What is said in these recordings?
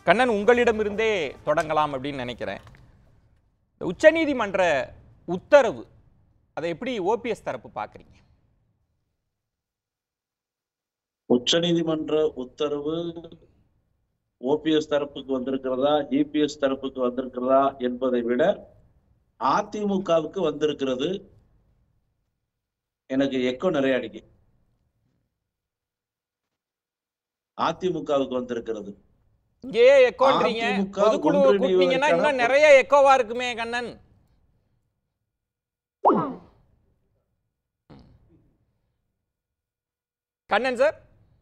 கண்ணன் உங்களிடமிருந்தே தொடங்கலாம் அப்படின்னு நினைக்கிறேன் இந்த உச்சநீதிமன்ற உத்தரவு அதை எப்படி ஓபிஎஸ் தரப்பு பார்க்குறீங்க உச்சநீதிமன்ற உத்தரவு ஓபிஎஸ் தரப்புக்கு வந்திருக்கிறதா இபிஎஸ் தரப்புக்கு வந்திருக்கிறதா என்பதை விட அதிமுகவுக்கு வந்திருக்கிறது எனக்கு எக்கோ நிறைய அடிக்கு அதிமுகவுக்கு வந்திருக்கிறது இங்கேயே எக்கோன்றீங்க அதிமுக பொதுக்குழுவை ஒன்றிணைவதற்கான கூட்டினீங்கன்னா இன்னும் நிறைய எக்கோவா இருக்குமே கண்ணன் கண்ணன் சார்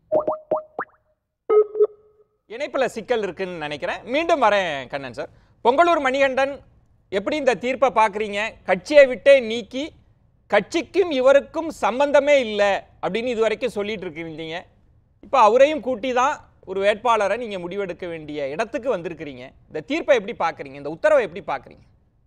இணைப்புல சிக்கல் இருக்குன்னு நினைக்கிறேன் மீண்டும் வரேன் கண்ணன் சார் பொங்கலூர் மணிகண்டன் எப்படி இந்த தீர்ப்பை பார்க்குறீங்க கட்சியை விட்டே நீக்கி கட்சிக்கும் இவருக்கும் சம்பந்தமே இல்லை அப்படின்னு இது வரைக்கும் சொல்லிட்டு இருக்கீங்க இப்போ அவரையும் கூட்டி தான் ஒரு வேட்பாளரை நீங்கள் முடிவெடுக்க வேண்டிய இடத்துக்கு வந்திருக்கிறீங்க இந்த தீர்ப்பை எப்படி பார்க்குறீங்க இந்த உத்தரவை எப்படி பார்க்குறீங்க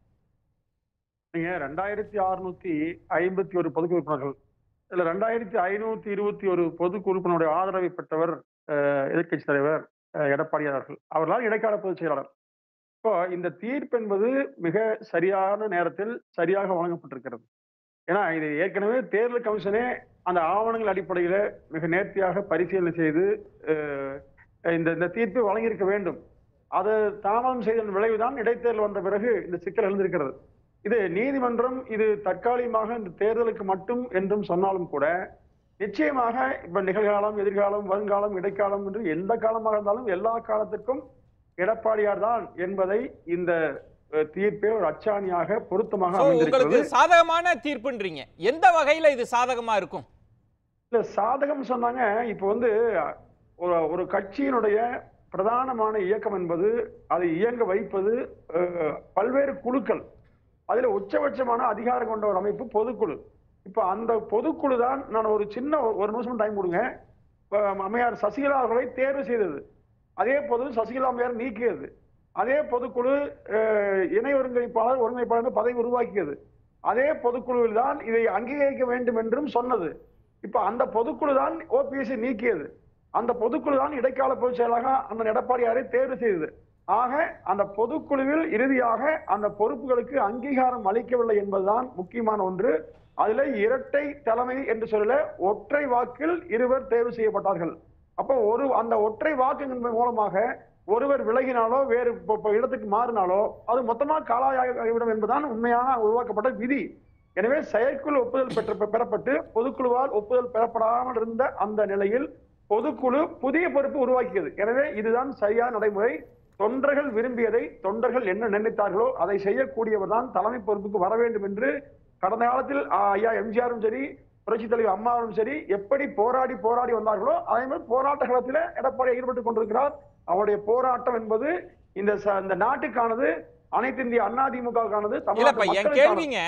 நீங்க ரெண்டாயிரத்தி அறுநூத்தி ஐம்பத்தி ஒரு பொது உறுப்பினர்கள் இதுல ரெண்டாயிரத்தி ஐநூத்தி இருபத்தி ஒரு பொது உறுப்பினருடைய ஆதரவை பெற்றவர் அஹ், எதிர்க்கட்சி தலைவர் அஹ், எடப்பாடி அவர்கள் அவர்களால் இடைக்கால பொதுச் செயலாளர் இப்போ இந்த தீர்ப்பு என்பது மிக சரியான நேரத்தில் சரியாக வழங்கப்பட்டிருக்கிறது ஏன்னா இது ஏற்கனவே தேர்தல் கமிஷனே அந்த ஆவணங்கள் அடிப்படையில மிக நேர்த்தியாக பரிசீலனை செய்து அஹ், இந்த இந்த தீர்ப்பை வழங்கியிருக்க வேண்டும் அது தாமதம் செய்ததன் விளைவுதான் இடைத்தேர்தல் வந்த பிறகு இந்த சிக்கல் எழுந்திருக்கிறது இது நீதிமன்றம் இது தற்காலிகமாக இந்த தேர்தலுக்கு மட்டும் என்றும் சொன்னாலும் கூட நிச்சயமாக இப்ப நிகழ்காலம் எதிர்காலம் வருங்காலம் இடைக்காலம் என்று எந்த காலமாக இருந்தாலும் எல்லா காலத்துக்கும் எடப்பாடியார் தான் என்பதை இந்த அஹ், தீர்ப்பே ஒரு அச்சாணியாக பொருத்தமாக So, உங்களுக்கு அமைந்திருக்கிறது சாதகமான தீர்ப்புன்றீங்க எந்த வகையில் இது சாதகமா இருக்கும் இல்ல சாதகம் சொன்னாங்க இப்ப வந்து ஒரு ஒரு கட்சியினுடைய பிரதானமான இயக்கம் என்பது அதை இயங்க வைப்பது அஹ், பல்வேறு குழுக்கள் அதுல உச்சபட்சமான அதிகாரம் கொண்ட ஒரு அமைப்பு பொதுக்குழு இப்ப அந்த பொதுக்குழு தான் நான் ஒரு சின்ன ஒரு- ஒரு நிமிஷம் டைம் கொடுங்க இப்ப அம்மையார் சசிகலா அவர்களை தேர்வு செய்தது அதே பொது சசிகலா அம்மையார் நீக்கியது அதே பொதுக்குழு அஹ், இணை ஒருங்கிணைப்பாளர் ஒருங்கிணைப்பாளர் பதவி உருவாக்கியது அதே பொதுக்குழுவில் தான் இதை அங்கீகரிக்க வேண்டும் என்றும் சொன்னது இப்ப அந்த பொதுக்குழு தான் ஓபிஎஸ்சி நீக்கியது அந்த பொதுக்குழு தான் இடைக்கால பொதுச் செயலாக அந்த எடப்பாடியாரை தேர்வு செய்தது ஆக அந்த பொதுக்குழுவில் இறுதியாக அந்த பொறுப்புகளுக்கு அங்கீகாரம் அளிக்கவில்லை என்பதுதான் முக்கியமான ஒன்று அதுல இரட்டை தலைமை என்று சொல்லல ஒற்றை வாக்கில் இருவர் தேர்வு செய்யப்பட்டார்கள் அப்போ ஒரு அந்த ஒற்றை வாக்கு மூலமாக ஒருவர் விலகினாலோ வேறு இப்ப- இப்ப இடத்துக்கு மாறினாலோ அது மொத்தமாக காலாயாகிவிடும் என்பதுதான் உண்மையான உருவாக்கப்பட்ட விதி எனவே செயற்குழு ஒப்புதல் பெற்ற பெறப்பட்டு பொதுக்குழுவால் ஒப்புதல் பெறப்படாமல் இருந்த அந்த நிலையில் பொதுக்குழு புதிய பொறுப்பு உருவாக்கியது எனவே இதுதான் சரியான நடைமுறை தொண்டர்கள் விரும்பியதை தொண்டர்கள் என்ன நினைத்தார்களோ அதை செய்யக்கூடியவர் தான் தலைமை பொறுப்புக்கு வர வேண்டும் என்று கடந்த காலத்தில் ஆ, ஐயா எம்ஜிஆரும் சரி புரட்சித் தலைவர் அம்மாவும் சரி எப்படி போராடி போராடி வந்தார்களோ அதே மாதிரி போராட்ட களத்தில் எடப்பாடி ஈடுபட்டுக் கொண்டிருக்கிறார் அவருடைய போராட்டம் என்பது இந்த ச- இந்த நாட்டுக்கானது அனைத்து இந்திய அண்ணா திமுகவுக்கானது இல்லப்பா என் கேள்விங்க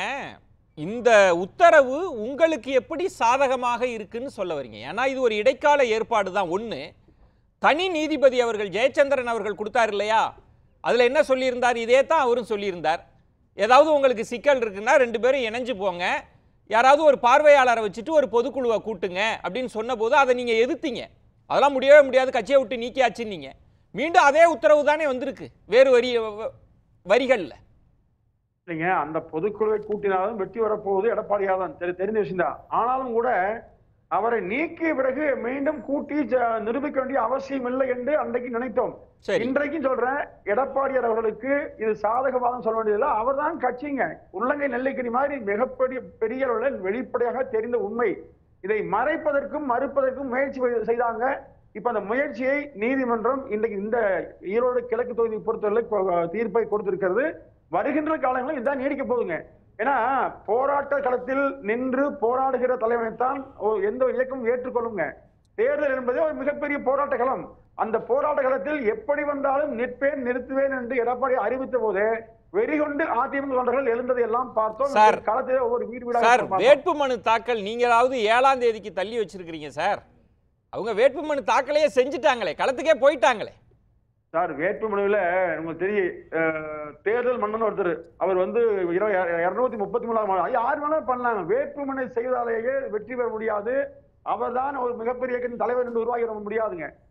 இந்த உத்தரவு உங்களுக்கு எப்படி சாதகமாக இருக்குன்னு சொல்ல வரீங்க ஏன்னா இது ஒரு இடைக்கால ஏற்பாடு தான் ஒன்று தனி நீதிபதி அவர்கள் ஜெயச்சந்திரன் அவர்கள் கொடுத்தார் இல்லையா அதில் என்ன சொல்லியிருந்தார் இதே தான் அவரும் சொல்லியிருந்தார் ஏதாவது உங்களுக்கு சிக்கல் இருக்குன்னா ரெண்டு பேரும் இணைஞ்சு போங்க யாராவது ஒரு பார்வையாளரை வச்சுட்டு ஒரு பொதுக்குழுவை கூட்டுங்க அப்படின்னு சொன்னபோது அதை நீங்கள் எதிர்த்தீங்க அதெல்லாம் முடியவே முடியாது கட்சியை விட்டு நீக்கியாச்சுன்னீங்க மீண்டும் அதே உத்தரவு தானே வந்திருக்கு வேறு வரி வரிகளில் இல்லைங்க அந்த பொதுக்குழுவை கூட்டினாலும் வெற்றி வரப்போவது எடப்பாடியார் தான் தெரி- தெரிந்த விஷயம் தான் ஆனாலும் கூட அவரை நீக்கிய பிறகு மீண்டும் கூட்டி ஜ- நிரூபிக்க வேண்டிய அவசியம் இல்லை என்று அன்றைக்கு நினைத்தோம் சரி இன்றைக்கும் சொல்றேன் எடப்பாடியார் அவர்களுக்கு இது சாதகவாதம் சொல்ல வேண்டியதில்லை அவர்தான் கட்சிங்க உள்ளங்கை நெல்லைக்கனி மாதிரி மிகப்பெரிய பெரிய அளவில் வெளிப்படையாக தெரிந்த உண்மை இதை மறைப்பதற்கும் மறுப்பதற்கும் முயற்சி செய்து- செய்தாங்க இப்ப அந்த முயற்சியை நீதிமன்றம் இன்றைக்கு இந்த ஈரோடு கிழக்கு தொகுதி பொறுத்தவரை கொ- தீர்ப்பை கொடுத்திருக்கிறது வருகின்ற காலங்களில் இதுதான் நீடிக்க போகுதுங்க ஏன்னா போராட்ட களத்தில் நின்று போராடுகிற தலைவனைத்தான் ஒ- எந்த ஒரு இயக்கமும் ஏற்றுக்கொள்ளுங்க தேர்தல் என்பதே ஒரு மிகப்பெரிய போராட்ட களம் அந்த போராட்ட களத்தில் எப்படி வந்தாலும் நிற்பேன் நிறுத்துவேன் என்று எடப்பாடி அறிவித்த போதே வெறிகொண்டு அதிமுக தொண்டர்கள் எழுந்ததை எல்லாம் பார்த்தோம் சார். இந்த களத்திலே ஒவ்வொரு வீடு வீடாக சார் பார்த்தோம். வேட்புமனு தாக்கல் நீங்களாவது ஏழாம் தேதிக்கு தள்ளி வச்சிருக்கிறீங்க சார் அவங்க வேட்புமனு தாக்கலையே செஞ்சுட்டாங்களே களத்துக்கே போயிட்டாங்களே சார் வேட்புமனுவில் உங்களுக்கு தெரியும் அஹ், தேர்தல் மன்னன் ஒருத்தர் அவர் வந்து இருநூத்தி முப்பத்தி மூணாம் ஆண்டு யார் வேணாலும் பண்ணலாங்க வேட்புமனு செய்வதாலேயே வெற்றி பெற முடியாது அவர்தான் ஒரு மிகப்பெரிய இயக்கத்தின் தலைவர் என்று உருவாக்கி வர முடியாதுங்க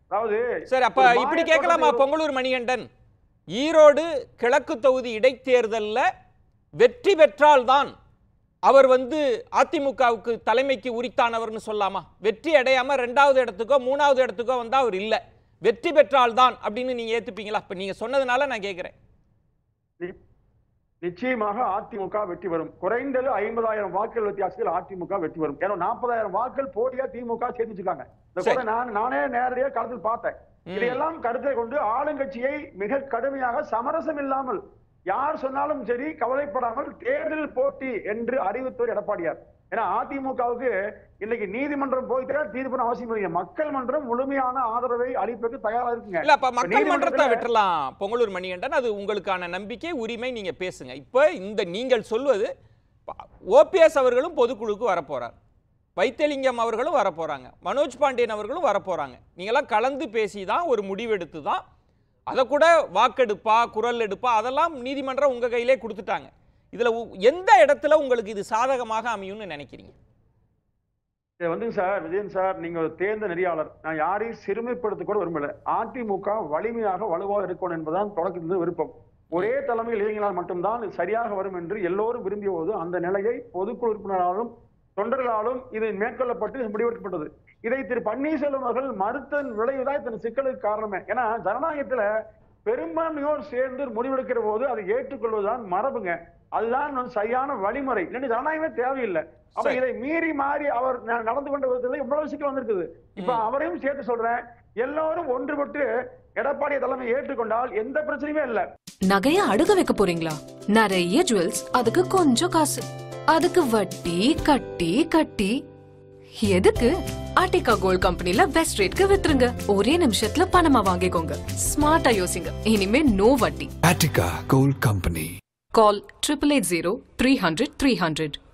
அதாவது சரி அப்ப ஒரு இப்படி மாயத் கேட்கலாமா தோற்றத்தை பொங்கலூர் மணிகண்டன் ஈரோடு கிழக்கு தொகுதி இடைத்தேர்தல்ல வெற்றி பெற்றால்தான் அவர் வந்து அதிமுகவுக்கு தலைமைக்கு உரித்தானவர்னு சொல்லாமா வெற்றி அடையாம ரெண்டாவது இடத்துக்கோ மூணாவது இடத்துக்கோ வந்தா அவர் இல்ல வெற்றி பெற்றால்தான் அப்படின்னு நீங்க ஏத்துப்பீங்களா இப்ப நீங்க சொன்னதுனால நான் கேட்கிறேன் நி- நிச்சயமாக அதிமுக வெற்றி வரும் குறைந்தது ஐம்பதாயிரம் வாக்குகள் வித்தியாசத்தில் அதிமுக வெற்றி வரும் ஏன்னா நாற்பதாயிரம் வாக்குகள் போட்டியா திமுக சேர்த்து வச்சிருக்காங்க இந்த சரி. கூட நான் நானே நேரடியாக களத்தில் பார்த்தேன் ம். இதையெல்லாம் கருத்தை கொண்டு ஆளுங்கட்சியை மிக கடுமையாக சமரசம் இல்லாமல் யார் சொன்னாலும் சரி கவலைப்படாமல் தேர்தல் போட்டி என்று அறிவித்தவர் எடப்பாடியார் ஏன்னா அதிமுகவுக்கு இன்னைக்கு நீதிமன்றம் போய்த்தா தீர்ப்பு அவசியம் இல்லைங்க மக்கள் மன்றம் முழுமையான ஆதரவை அளிப்பதற்கு தயாரா இருக்குங்க இல்ல அப்ப மக்கள் மன்றத்தை நீதிமன்றத்துல- விட்டுறலாம் பொங்கலூர் மணிகண்டன் அது உங்களுக்கான நம்பிக்கை உரிமை நீங்க பேசுங்க இப்ப இந்த நீங்கள் சொல்வது ஓபிஎஸ் அவர்களும் பொதுக்குழுக்கு வரப்போறார் வைத்தியலிங்கம் அவர்களும் வரப்போறாங்க மனோஜ் பாண்டியன் அவர்களும் வரப்போறாங்க நீங்களாம் கலந்து பேசி தான் ஒரு முடிவெடுத்து தான் அதை கூட வாக்கெடுப்பா குரல் எடுப்பா அதெல்லாம் நீதிமன்றம் உங்க கையிலே கொடுத்துட்டாங்க இதுல உ- எந்த இடத்துல உங்களுக்கு இது சாதகமாக அமையும்னு நினைக்கிறீங்க இது வந்து சார் விஜயன் சார் நீங்க ஒரு தேர்ந்த நெறியாளர் நான் யாரையும் சிறுமைப்படுத்த கூட விரும்பல அதிமுக வலிமையாக வலுவாக இருக்கணும் என்பதுதான் தொடக்கத்திலிருந்து விருப்பம் ஒரே தலைமையில் இயங்கினால் மட்டும்தான் இது சரியாக வரும் என்று எல்லோரும் விரும்பிய போது அந்த நிலையை பொதுக்குழு உறுப்பினராலும் தொண்டர்களாலும் இது மேற்கொள்ளப்பட்டு இது முடிவெடுக்கப்பட்டது இதை திரு பன்னீர்செல்வம் அவர்கள் மறுத்த விளைவுதான் இத்தனை சிக்கலுக்கு காரணமே ஏன்னா ஜனநாயகத்துல பெரும்பான்மையோர் சேர்ந்து முடிவெடுக்கிற போது அதை ஏற்றுக்கொள்வதுதான் மரபுங்க அதுதான் வந்து சரியான வழிமுறை இல்லைன்னு ஜனநாயகமே தேவையில்லை அப்ப சரி. இதை மீறி மாறி அவர் ந- நடந்து கொண்ட விதத்துல இவ்வளவு சிக்கல் வந்திருக்குது இப்ப ம். அவரையும் சேர்த்து சொல்றேன் எல்லோரும் ஒன்றுபட்டு எடப்பாடி தலைமை ஏற்றுக்கொண்டால் எந்த பிரச்சனையுமே இல்ல நகைய அடுக்க வைக்க போறீங்களா நிறைய ஜுவல்ஸ் அதுக்கு கொஞ்சம் காசு அதுக்கு வட்டி கட்டி கட்டி எதுக்கு ஆர்டிகா கோல்ட் கம்பெனில பெஸ்ட் ரேட்க்கு வித்துருங்க ஒரே நிமிஷத்துல பணமா வாங்கிக்கோங்க ஸ்மார்ட்டா யோசிங்க இனிமே நோ வட்டி Attica Gold Company. Call triple eight zero three hundred three hundred